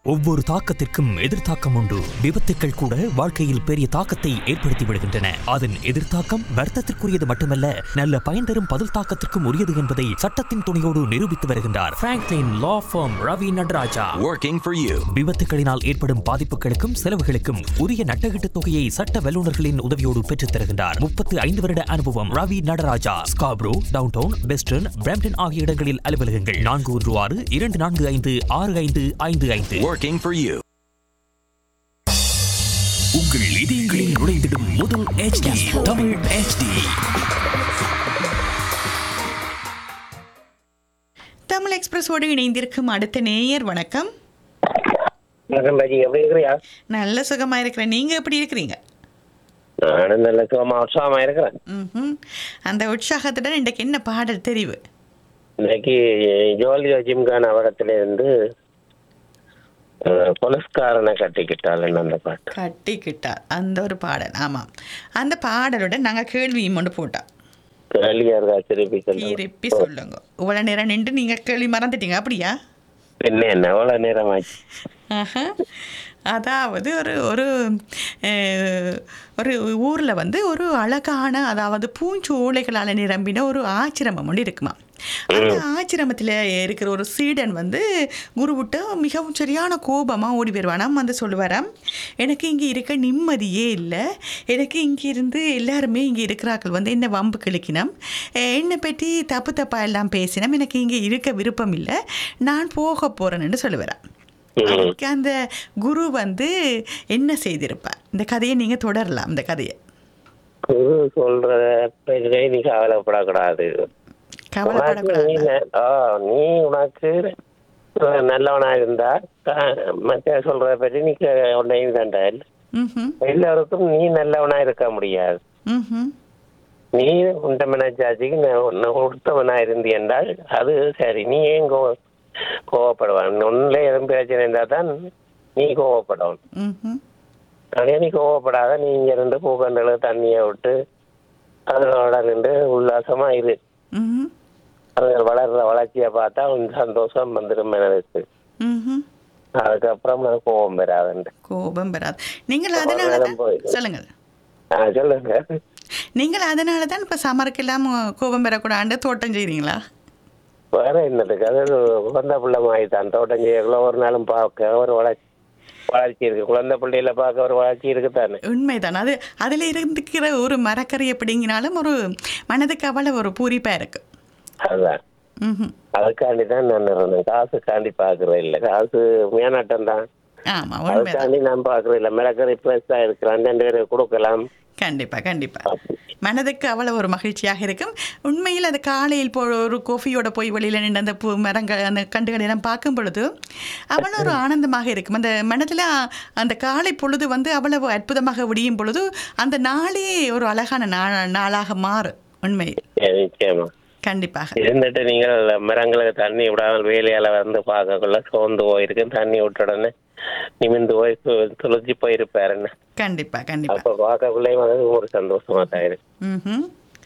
ஒவ்வொரு தாக்கத்திற்கும் எதிர்த்தாக்கம் உண்டு விபத்துக்கள் கூட வாழ்க்கையில் பெரிய தாக்கத்தை ஏற்படுத்தி விடுகின்றன அதன் எதிர்த்தாக்கம் வர்த்தத்திற்குரியது மட்டுமல்ல நல்ல பயன் தரும் பதில் தாக்கத்திற்கும் உரியது என்பதை சட்டத்தின் துணையோடு நிரூபித்து வருகின்றார் Franklin law firm Ravi Natarajah Working for you. விபத்துகளினால் ஏற்படும் பாதிப்புகளுக்கும் செலவுகளுக்கும் உரிய நட்டகீட்டு தொகையை சட்ட வல்லுநர்களின் உதவியோடு பெற்றுத் தருகின்றார் முப்பத்து ஐந்து வருட அனுபவம் Ravi Natarajah Scarborough downtown western Brampton ஆகிய இடங்களில் அலுவலகங்கள் நான்கு ஒன்று ஆறு இரண்டு நான்கு ஐந்து ஆறு ஐந்து ஐந்து ஐந்து Working for you. உங்கள் இதயங்களில் நுழைந்திடும் முதல் HD தமிழ் HD தமிழ் எக்ஸ்பிரஸோடு இணைந்திருக்கும் அடுத்த நேயர் வணக்கம் வணக்கம் ராஜி எப்படி இருக்கிறியா நல்ல சுகமா இருக்கிறேன் நீங்க எப்படி இருக்கிறீங்க நானும் நல்ல சுகமா உற்சாகமா இருக்கிறேன் ம்ஹும். அந்த உற்சாகத்துடன் இன்றைக்கு என்ன பாடல் தெரிவு இன்னைக்கு ஜோலியோ ஜிம்கான் அவரத்துல இருந்து அஹ், புலஸ்காரனை கட்டிக்கிட்டாள் அந்த பாட்டு கட்டிக்கிட்டார் அந்த ஒரு பாடல் ஆமாம் அந்த பாடலுடன் நாங்க கேள்வியும் கொண்டு போட்டோம் கேள்வியா இருக்கா திருப்பி சொல்லுங்க திருப்பி சொல்லுங்க இவ்வளவு நேரம் நின்று நீங்க கேள்வி மறந்துட்டீங்க அப்படியா என்ன என்ன எவ்வளவு நேரம் ஆச்சு ஆஹா. அதாவது ஒரு ஒரு அஹ், ஒரு ஊரில் வந்து ஒரு அழகான அதாவது பூஞ்சோலைகளால் நிரம்பின ஒரு ஆச்சிரமம் ஒன்று இருக்குமா அந்த ஆச்சிரமத்தில் இருக்கிற ஒரு சீடன் வந்து குருவிட்ட மிகவும் சரியான கோபமாக ஓடி வருவானாம் வந்து சொல்லுவாராம் எனக்கு இங்கே இருக்க நிம்மதியே இல்லை எனக்கு இங்கே இருந்து எல்லாருமே இங்கே இருக்கிறார்கள் வந்து என்ன வம்பு கிழக்கினோம் என்னை பற்றி தப்பு தப்பாக எல்லாம் பேசினோம் எனக்கு இங்கே இருக்க விருப்பம் இல்லை நான் போக போகிறேன்னு சொல்லுவாராம் அதுக்கு அந்த குரு வந்து என்ன செய்திருப்பார் இந்த கதையை நீங்க தொடரலாம் இந்த கதையை குரு சொல்றத பேசுறே நீ கவலைப்படக்கூடாது உனக்கு நீ கவலைப்படக்கூடாது ந- ஆ, நீ உனக்கு அஹ், நல்லவனா இருந்தா க- மத்த சொல்றத பற்றி நீ க- உன்னையும் தண்டா ம்ஹும், எல்லாருக்கும் நீ நல்லவனா இருக்க முடியாது ம்ஹும், நீ உண்ட மனச்சாட்சிக்கு நான் கொடுத்தவனா இருந்து என்றால் அது சரி நீ ஏன் கோ கோவப்படுவான் உன்னில எதுவும் பிரச்சனை இருந்தால் தான் நீ கோவப்படணும் ம்ஹும், அதே நீ கோவப்படாத நீ இங்க இருந்து பூக்கண்டல தண்ணியை விட்டு அதனோட நின்று உல்லாசமா இரு ம்ஹும், அதுகள் வளர்ற வளர்ச்சியை பார்த்தா உன் சந்தோஷம் வந்துடும் மனதுக்கு ம்ஹும். அதுக்கப்புறம் நான் கோவம் பெறாதுண்டு கோபம் வராது நீங்கள் கோபம் அதனால வராம தான் போயிடும். சொல்லுங்கள் ஆ சொல்லுங்க நீங்கள் அதனால தான் இப்போ சமருக்கெல்லாம் கோபம் பெறக்கூடாண்டு தோட்டம் செய்கிறீங்களா வேற என்னதுக்கு அது குழந்தை பிள்ளை மாதிரி தான் தோட்டம் செய்யக்குள்ள ஒரு நாளும் பார்க்க ஒரு வளர்ச்சி வளர்ச்சி இருக்கு குழந்தை பிள்ளையில பார்க்க ஒரு வளர்ச்சி இருக்குதானே உண்மைதான் அது அதில் இருந்துக்கிற ஒரு மரக்கறி எப்படிங்கினாலும் ஒரு மனதுக்கு அவ்வளவு ஒரு பூரிப்பாக இருக்கு அதுதான் ம்ஹும். அதுக்காண்டி தான் நான் இருந்தேன் காசுக்காண்டி பாக்குறேன் இல்ல காசு மேனாட்டம் தான் ஆமாம் உண்மைதான் அதுக்காண்டி நான் பாக்குறேன் இல்ல மிளகறி பிளஸ் தான் இருக்கிறேன் ரெண்டு பேரும் கொடுக்கலாம் கண்டிப்பா கண்டிப்பா மனதுக்கு அவ்வளவு ஒரு மகிழ்ச்சியாக இருக்கும் உண்மையில் அந்த காலையில் போ ஒரு கோஃபியோட போய் வெளியில் நின்று அந்த பூ மரங்கள் அந்த கண்டுகளை எல்லாம் பார்க்கும் பொழுது அவ்வளோ ஒரு ஆனந்தமாக இருக்கும் அந்த மனதில் அந்த காலை பொழுது வந்து அவ்வளவு அற்புதமாக விடியும் பொழுது அந்த நாளே ஒரு அழகான நா நாளாக மாறும் உண்மை சரி, நிச்சயமா கண்டிப்பாக இருந்துட்டு நீங்கள் மரங்களுக்கு தண்ணி விடாமல் வேலையால வந்து பார்க்கக்குள்ள சோர்ந்து போயிருக்கு தண்ணி விட்ட உடனே நிமிந்து போய் து- துளிச்சு போயிருப்பாரு என்ன கண்டிப்பா கண்டிப்பா அப்ப பார்க்கக்குள்ளேயும் அது ஒரு சந்தோஷமா தான் இருக்கு ம்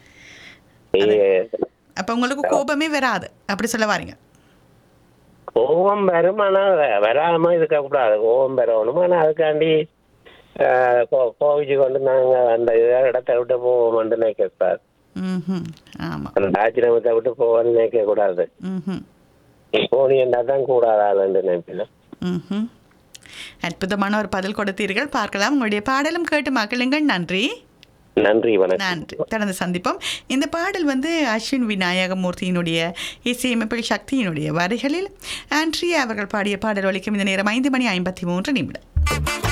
இது அப்போ உங்களுக்கு கோபமே வராது அப்படி சொல்ல வாரீங்க கோபம் வரும் ஆனா வ- வராம இருக்க கூடாது கோபம் வரணும் ஆனா அதுக்காண்டி ஆஹ், கோ- கோவிச்சு கொண்டு நாங்க அந்த இடத்தை விட்டு போவோம்னு நினைக்க கூடாது ம் ஆமாம் அந்த ஆச்சிரமத்தை விட்டு போவோம்னு நினைக்க கூடாது ம் போனியண்டா தான் கூடாதான்னு நினைப்பேன் ம்ஹும். அற்புதமான ஒரு பதில் கொடுத்தீர்கள் பார்க்கலாம் உங்களுடைய பாடலும் கேட்டு மகிழுங்கள் நன்றி நன்றி வணக்கம் நன்றி தொடர்ந்து சந்திப்போம் இந்த பாடல் வந்து அஸ்வின் விநாயகமூர்த்தியினுடைய இசையமைப்பில் சக்தியினுடைய வரிகளில் ஆண்ட்ரியா அவர்கள் பாடிய பாடல் ஒலிக்கும் இந்த நேரம் ஐந்து மணி ஐம்பத்தி மூன்று நிமிடம்